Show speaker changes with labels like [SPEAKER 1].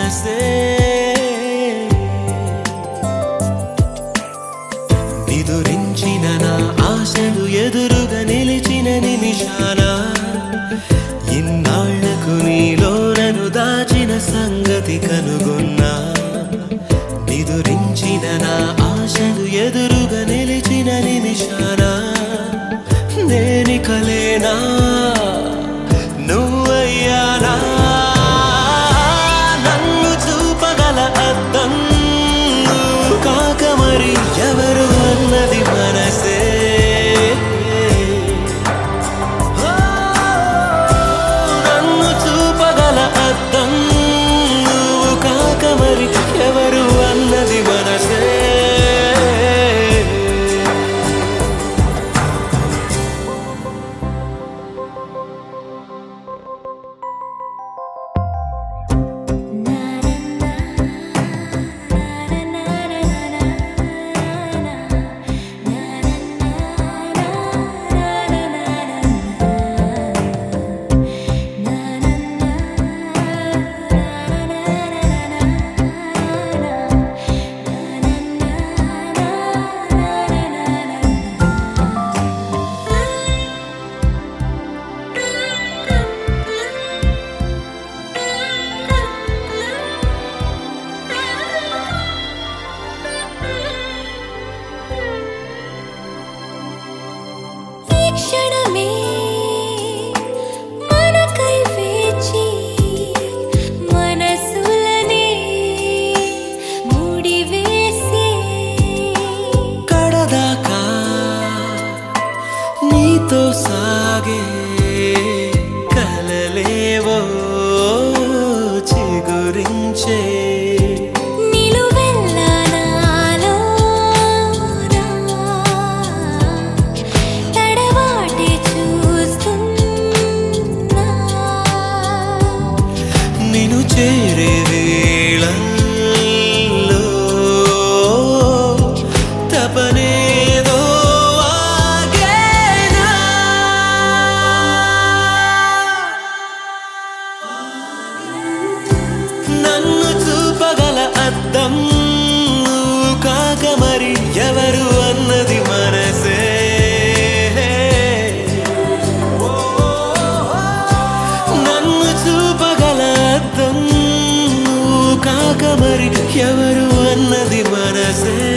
[SPEAKER 1] మనసే నిదురించిన నా ఆశలు ఎదురుగా నిలిచిన నిమిషాన ఇన్నాళ్లకు నీలోనను దాచిన సంగతి కనుగొన్నా నిదురించిన నా ఆశలు ఎదురుగా నిలిచిన నిమిషాన నేని కలేనా నువ్వయ్యానా నన్ను చూపగల అద్దం నువ్వు కాక మరి ఎవరు అన్నది మనసే ఓ, నన్ను చూపగల అద్దం నువ్వు కాక మరి ఎవరు అన్నది మనసే
[SPEAKER 2] ఈ క్షణమే మనకై వేచి మనసులనే ముడివేసే
[SPEAKER 1] కడదాకా నీతో సాగే కలలేవో చిగురించే
[SPEAKER 2] నిలువెల్లా నాలోనా తడబాటే చూస్తున్నా
[SPEAKER 1] నిన్ను చేరే వేళల్లో తపనేదో ఆగేనా నన్ను చూపగల అద్దం నువ్వు కాక మరి ఎవరు అన్నది మనసే నన్ను చూపగల అద్దం నువ్వు కాక మరి ఎవరు అన్నది మనసే